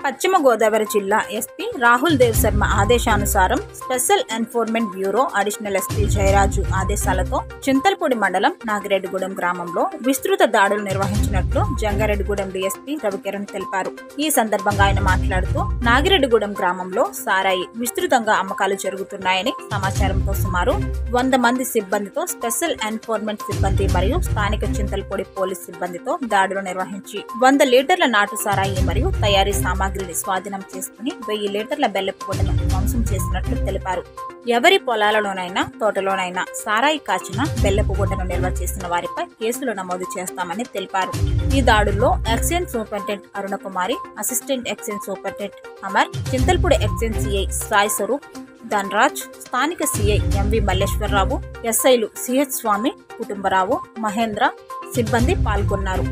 పశ్చిమ గోదావరి జిల్లా ఎస్పీ రాహుల్ దేవ్ శర్మ ఆదేశానుసారం special enforcement bureau additional SP Jayaraju ఆదేశాలతో చింతల్పూడి మండలం నాగిరెడ్డిగూడెం గ్రామంలో విస్తృత దాడులు నిర్వహించినట్లు జంగారెడ్డిగూడెం డీఎస్పీ రవికిరణ్ తెలిపారు ఈ సందర్భంగా ఆయన మాట్లాడుతూ నాగిరెడ్డిగూడెం గ్రామంలో సారాయి విస్తృతంగా అమ్మకాలు జరుగుతున్నాయని సమాచారంతో సుమారు వంద మంది సిబ్బందితో స్పెషల్ ఎన్ఫోర్స్మెంట్ సిబ్బంది మరియు స్థానిక చింతల్పూడి పోలీస్ సిబ్బందితో దాడులు నిర్వహించి వంద లీటర్ల నాటు సారాయి మరియు తయారీ సామాగ్రిని స్వాధీనం చేసుకుని వెయ్యి లీటర్ల బెల్లపు గుడ్డను ధ్వంసం చేసినట్లు తెలిపారు ఎవరి పొలాలలోనైనా తోటలోనైనా సారాయి కాచిన బెల్లపు గుడ్డను నిల్వ చేసిన వారిపై కేసులు నమోదు చేస్తామని తెలిపారు ఈ దాడుల్లో excise superintendent Arunakumari assistant excise superintendent Amar Chintalpudi excise CI Sai Swaroop Dhanaraj స్థానిక సిఐ ఎంవి మల్లేశ్వరరావు ఎస్ఐలు సిహెచ్ స్వామి కుటుంబరావు మహేంద్ర సిబ్బంది పాల్గొన్నారు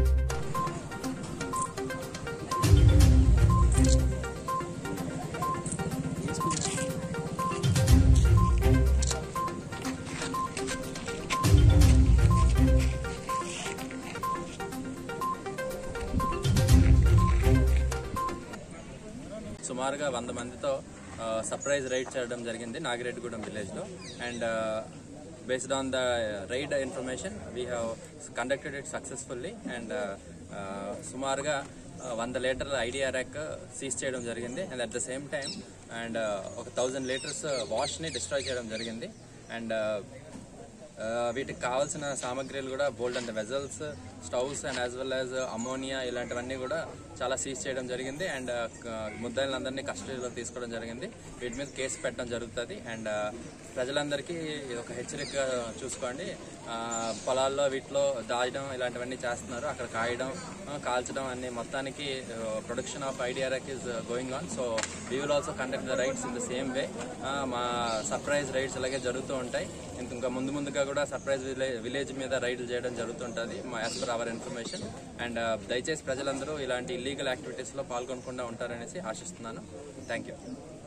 సుమారుగా వంద మందితో సర్ప్రైజ్ రైడ్ చేయడం జరిగింది నాగిరెడ్డిగూడెం విలేజ్లో and based on the raid information we have conducted it successfully and సుమారుగా uh, వంద లీటర్ల ఐడియా ర్యాక్ సీజ్ చేయడం జరిగింది and at the same time and ఒక థౌజండ్ లీటర్స్ వాష్ని డిస్ట్రాయ్ చేయడం జరిగింది అండ్ ఆ, వీటికి కావాల్సిన సామాగ్రిలు కూడా బోల్డ్ and vessels stoves and as well as ammonia ఇలాంటివన్నీ కూడా చాలా సీజ్ చేయడం జరిగింది అండ్ ముద్దాయిలందరినీ కస్టడీలో తీసుకోవడం జరిగింది వీటి మీద కేసు పెట్టడం జరుగుతుంది అండ్ ప్రజలందరికీ ఇది ఒక హెచ్చరిక చూసుకోండి ఆ, పొలాల్లో వీటిలో దాయడం ఇలాంటివన్నీ చేస్తున్నారు అక్కడ కాయడం ఆ, కాల్చడం అన్ని మొత్తానికి production of ID arrack is going on so we will also conduct the raids in the same way మా సర్ప్రైజ్ రైడ్స్ అలాగే జరుగుతూ ఉంటాయి ఇంక- ఇంకా ముందు ముందుగా కూడా సర్ప్రైజ్ విలేజ్ విలేజ్ మీద రైడ్లు చేయడం జరుగుతుంటుంది మా as per our information and దయచేసి ప్రజలందరూ ఇలాంటి ఇల్లీగల్ యాక్టివిటీస్లో పాల్గొనకుండా ఉంటారనేసి ఆశిస్తున్నాను థ్యాంక్ యూ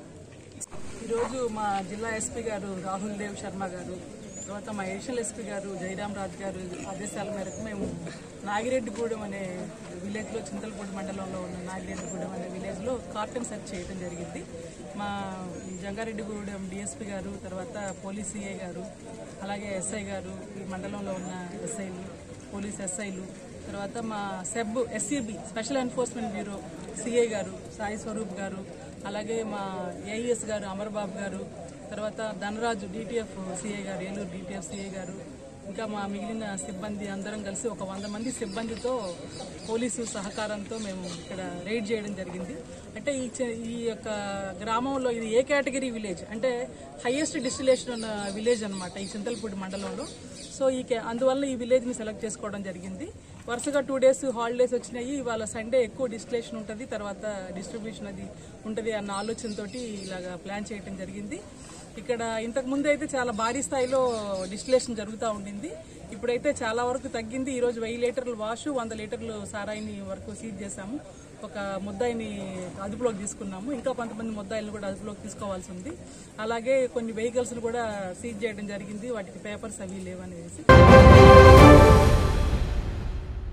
ఈరోజు మా జిల్లా ఎస్పీ గారు రాహుల్ దేవ్ శర్మ గారు తర్వాత మా ఎడిషనల్ ఎస్పీ గారు జయరాం రాజు గారు ఆదేశాల మేరకు మేము నాగిరెడ్డిగూడెం అనే విలేజ్లో చింతలపూడి మండలంలో ఉన్న నాగిరెడ్డిగూడెం అనే విలేజ్లో కార్టన్ సెర్చ్ చేయడం జరిగింది మా జంగారెడ్డిగూడెం డిఎస్పీ గారు తర్వాత పోలీస్ సిఐ గారు అలాగే ఎస్ఐ గారు ఈ మండలంలో ఉన్న ఎస్ఐలు పోలీస్ ఎస్ఐలు తర్వాత మా SEB SCB special enforcement bureau CI గారు సాయి స్వరూప్ గారు అలాగే మా ఏఈఎస్ గారు అమర్బాబు గారు తర్వాత ధనరాజు డిటిఎఫ్ సిఐ గారు ఏలూరు డిటిఎఫ్ సిఐ గారు ఇంకా మా మిగిలిన సిబ్బంది అందరం కలిసి ఒక వంద మంది సిబ్బందితో పోలీసు సహకారంతో మేము ఇక్కడ రైడ్ చేయడం జరిగింది అంటే ఈ చ- ఈ యొక్క గ్రామంలో ఇది ఏ కేటగిరీ విలేజ్ అంటే హైయెస్ట్ డిస్టిలేషన్ ఉన్న విలేజ్ అన్నమాట ఈ చింతలపూడి మండలంలో సో ఈ కే- అందువల్ల ఈ విలేజ్ ని సెలెక్ట్ చేసుకోవడం జరిగింది వరుసగా టూ డేస్ హాలిడేస్ వచ్చినాయి ఇవాళ సండే ఎక్కువ డిస్టిలేషన్ ఉంటుంది తర్వాత డిస్ట్రిబ్యూషన్ అది ఉంటుంది అన్న ఆలోచనతోటి ఇలాగా ప్లాన్ చేయడం జరిగింది ఇక్కడ ఇంతకు ముందు అయితే చాలా భారీ స్థాయిలో డిస్టిలేషన్ జరుగుతూ ఉండింది ఇప్పుడైతే చాలా వరకు తగ్గింది ఈ రోజు వెయ్యి లీటర్లు వాషు వంద లీటర్లు సారాయిని వరకు సీజ్ చేశాము ఒక ముద్దాయిని అదుపులోకి తీసుకున్నాము ఇంకా కొంతమంది ముద్దాయిలను కూడా అదుపులోకి తీసుకోవాల్సి ఉంది అలాగే కొన్ని వెహికల్స్ కూడా సీజ్ చేయడం జరిగింది వాటికి పేపర్స్ అవి లేవనేసి